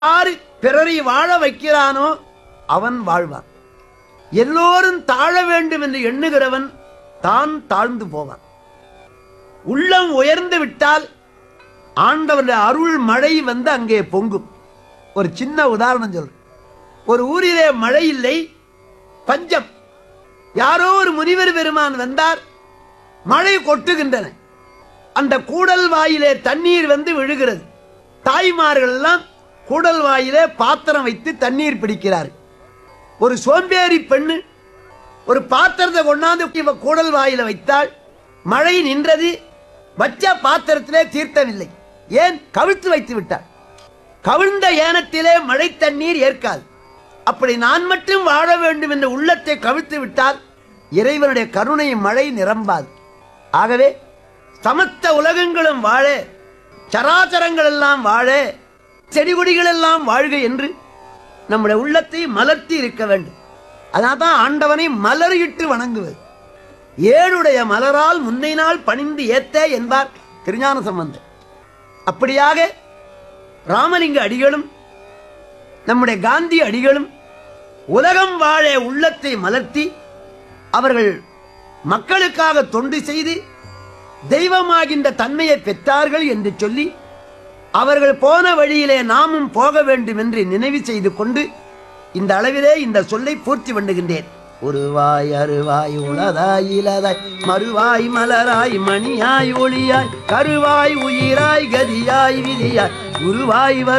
யாரு பிறரை வாழ வைக்கிறானோ அவன் வாழ்வான் எல்லோரும் தாழ வேண்டும் என்று எண்ணுகிறவன் தான் தாழ்ந்து போவான் உள்ளம் உயர்ந்து விட்டால் ஆண்டவருடைய அருள் மழை வந்து அங்கே பொங்கும் ஒரு சின்ன உதாரணம் சொல்றேன் ஒரு ஊரிலே மழை இல்லை பஞ்சம் யாரோ ஒரு முனிவர் பெருமான் வந்தார் மழை கொட்டுகின்றன அந்த கூடல் வாயிலே தண்ணீர் வந்து விழுகிறது தாய்மார்கள் எல்லாம் கூடல் வாயிலே பாத்திரம் வைத்து தண்ணீர் பிடிக்கிறார்கள் ஒரு சோம்பேறி பெண்ணு ஒரு பாத்திரத்தை கொண்டாந்து இவ கூடல் வாயில வைத்தால் மழை நின்றது வச்ச பாத்திரத்திலே தீர்த்தமில்லை ஏன் கவிழ்த்து வைத்து விட்டார் கவிழ்ந்த ஏனத்திலே மழை தண்ணீர் ஏற்காது அப்படி நான் மட்டும் வாழ வேண்டும் என்ற உள்ளத்தை கவிழ்த்து விட்டால் இறைவனுடைய கருணை மழை நிரம்பாது ஆகவே சமஸ்த உலகங்களும் வாழ சராச்சரங்கள் எல்லாம் வாழ செடி கொடிகள் எல்லாம் வாழ்க என்று நம்முடைய உள்ளத்தை மலர்த்தி இருக்க வேண்டும் அதனால தான் ஆண்டவனை மலரிட்டு வணங்குவது ஏழுடைய மலரால் முன்னை நாள் பணிந்து ஏத்த என்பார் திருஞான சம்பந்தர் அப்படியாக ராமலிங்க அடிகளும் நம்முடைய காந்தி அடிகளும் உலகம் வாழ உள்ளத்தை மலர்த்தி அவர்கள் மக்களுக்காக தொண்டு செய்து தெய்வமாகின்ற தன்மையை பெற்றார்கள் என்று சொல்லி அவர்கள் போன வழியிலே நாமும் போக வேண்டும் என்று நினைவு செய்து கொண்டு இந்த அளவிலே இந்த சொல்லை பூர்த்தி பண்ணுகின்றேன் உருவாய் அருவாய் உளதாய் இலதாய் மறுவாய் மலராய் மணியாய் ஒளியாய் கருவாய் உயிராய் கதியாய் விதியாய் உருவாய் வரு